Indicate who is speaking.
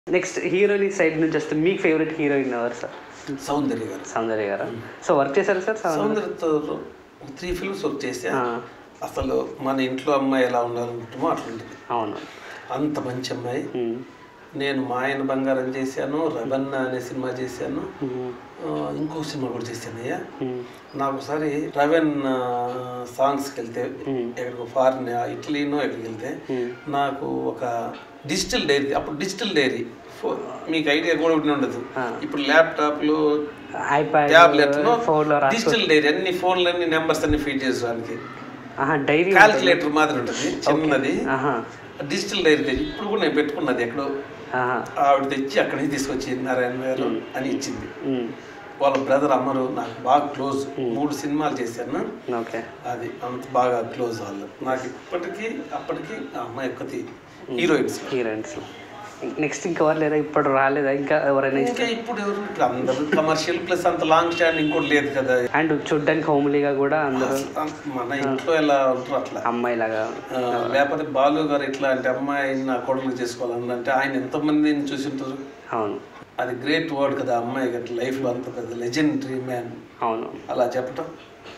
Speaker 1: Next heroine side నుంచి వస్తే మీ ఫేవరెట్ హీరోయిన్ ఎవరు sir
Speaker 2: Soundarya garu
Speaker 1: Soundarya garu so work చేశారు సార్ సౌందర్య
Speaker 2: సౌందర్యతో త్రీ ఫిల్మ్స్ వర్క్ చేసా
Speaker 1: ఆ,
Speaker 2: అసలు మన ఇంట్లో అమ్మాయి ఎలా ఉండాలనుకుంటామో అట్లుంటుంది
Speaker 1: అవును
Speaker 2: అంత మంచి అమ్మాయి
Speaker 1: ఉమ్,
Speaker 2: నేను మా ఆయన బంగారం చేశాను రవన్న అనే సినిమా చేశాను
Speaker 1: ఉమ్,
Speaker 2: ఆ, ఇంకో సినిమా కూడా చేశాను అయ్యా
Speaker 1: ఉమ్,
Speaker 2: నాకు ఒకసారి రవెన్ సాంగ్స్కి వెళ్తే
Speaker 1: Hmm.
Speaker 2: ఎక్కడికి ఫారిన్ ఇటలీనో ఎక్కడికి వెళ్తే
Speaker 1: ఉమ్,
Speaker 2: నాకు ఒక డిజిటల్ డైరీ అప్పుడు డిజిటల్ డైరీ ఫో- మీకు ఐడియా కూడా ఉండి ఉండదు
Speaker 1: ఆ.
Speaker 2: ఇప్పుడు ల్యాప్టాప్లు
Speaker 1: ఐప్యాడ్
Speaker 2: ట్యాబ్లెట్లో
Speaker 1: ఫోన్లో రాసుకో
Speaker 2: డిజిటల్ డైరీ అన్ని ఫోన్లు అన్ని నెంబర్స్ అన్ని ఫీడ్ చేసడానికి
Speaker 1: ఆహా డైరీ
Speaker 2: క్యాల్కులేటర్ మాదిరి ఉంటుంది చిన్నది
Speaker 1: ఆహా
Speaker 2: డిజిటల్ డైరీ తెచ్చి ఇప్పుడు కూడా నేను పెట్టుకున్నది ఎక్కడో
Speaker 1: ఆహా
Speaker 2: ఆవిడ తెచ్చి అక్కడి నుంచి తీసుకొచ్చి నారాయణ గారు అని ఇచ్చింది
Speaker 1: ఉమ్,
Speaker 2: వాళ్ళ బ్రదర్ అమ్మరు నాకు బాగా క్లోజ్ మూడు సినిమాలు చేశాను
Speaker 1: ఓకే
Speaker 2: అది అంత బాగా క్లోజ్ వాళ్ళు నాకు ఇప్పటికీ అప్పటికి ఆ అమ్మాయి ఒక్కటి హీరోయిన్స్
Speaker 1: హీరోయిన్స్ నెక్స్ట్ ఇంకెవరు లేదా ఇప్పుడు రాలేదా ఇంకా ఎవరైనా
Speaker 2: ఇంకా ఇప్పుడు ఎవరు ఇప్పుడు అందరూ కమర్షియల్ ప్లస్ అంత లాంగ్ స్టాండ్ ఇంకోటి లేదు కదా
Speaker 1: అండ్ చూడ్డానికి హోమ్లీగా కూడా అందరూ
Speaker 2: అసలు అంత- మన ఇంట్లో ఎలా ఉంటారు అట్లా
Speaker 1: అమ్మాయిలాగా
Speaker 2: ఆ, లేకపోతే బాలు గారు ఎట్లా అంటే అమ్మాయిని నా కొడుకు చేసుకోవాలని అంటే ఆయన ఎంతమందిని చూసి ఉంటారు
Speaker 1: అవును
Speaker 2: అది గ్రేట్ వర్డ్ కదా అమ్మాయి గట్ల లైఫ్లో అంత పెద్ద లెజెండరీ మ్యాన్
Speaker 1: అవును
Speaker 2: అలా చెప్పటం